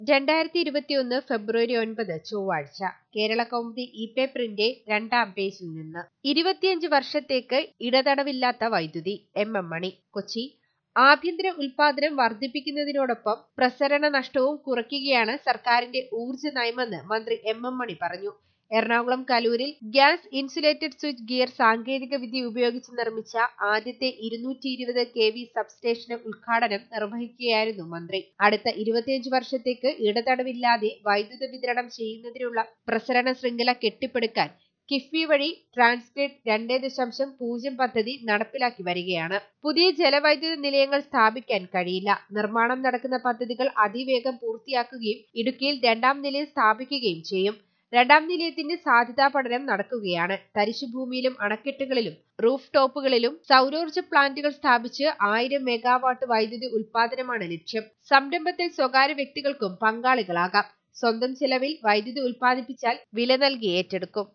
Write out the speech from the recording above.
രണ്ടായിരത്തി ഇരുപത്തിയൊന്ന് ഫെബ്രുവരി ഒൻപത് ചൊവ്വാഴ്ച കേരള കൗമുദി ഇ പേപ്പറിന്റെ രണ്ടാം പേജിൽ നിന്ന് ഇരുപത്തിയഞ്ച് വർഷത്തേക്ക് ഇടതടവില്ലാത്ത വൈദ്യുതി എം എം മണി കൊച്ചി ആഭ്യന്തര ഉൽപാദനം വർദ്ധിപ്പിക്കുന്നതിനോടൊപ്പം പ്രസരണ നഷ്ടവും കുറയ്ക്കുകയാണ് സർക്കാരിന്റെ ഊർജ്ജ നയമെന്ന് മന്ത്രി എം എം മണി പറഞ്ഞു എറണാകുളം കലൂരിൽ ഗ്യാസ് ഇൻസുലേറ്റഡ് സ്വിച്ച് ഗിയർ സാങ്കേതിക വിദ്യ ഉപയോഗിച്ച് നിർമ്മിച്ച ആദ്യത്തെ ഇരുന്നൂറ്റി ഇരുപത് കെ വി സബ്സ്റ്റേഷന് ഉദ്ഘാടനം നിർവഹിക്കുകയായിരുന്നു മന്ത്രി അടുത്ത ഇരുപത്തിയഞ്ച് വർഷത്തേക്ക് ഇടതടവില്ലാതെ വൈദ്യുത വിതരണം ചെയ്യുന്നതിനുള്ള പ്രസരണ ശൃംഖല കെട്ടിപ്പടുക്കാൻ കിഫ്ബി വഴി ട്രാൻസ്ഗ്രിഡ് രണ്ടേ ദശാംശം പൂജ്യം പദ്ധതി നടപ്പിലാക്കി വരികയാണ് പുതിയ ജലവൈദ്യുത നിലയങ്ങൾ സ്ഥാപിക്കാൻ കഴിയില്ല നിർമ്മാണം നടക്കുന്ന പദ്ധതികൾ അതിവേഗം പൂർത്തിയാക്കുകയും ഇടുക്കിയിൽ രണ്ടാം നിലയം സ്ഥാപിക്കുകയും ചെയ്യും രണ്ടാം നിലയത്തിന്റെ സാധ്യതാ പഠനം നടക്കുകയാണ് തരിശുഭൂമിയിലും അണക്കെട്ടുകളിലും റൂഫ് ടോപ്പുകളിലും സൗരോർജ്ജ പ്ലാന്റുകൾ സ്ഥാപിച്ച് ആയിരം മെഗാവാട്ട് വൈദ്യുതി ഉൽപാദനമാണ് ലക്ഷ്യം സംരംഭത്തിൽ സ്വകാര്യ വ്യക്തികൾക്കും പങ്കാളികളാകാം സ്വന്തം ചെലവിൽ വൈദ്യുതി ഉൽപ്പാദിപ്പിച്ചാൽ വില നൽകി ഏറ്റെടുക്കും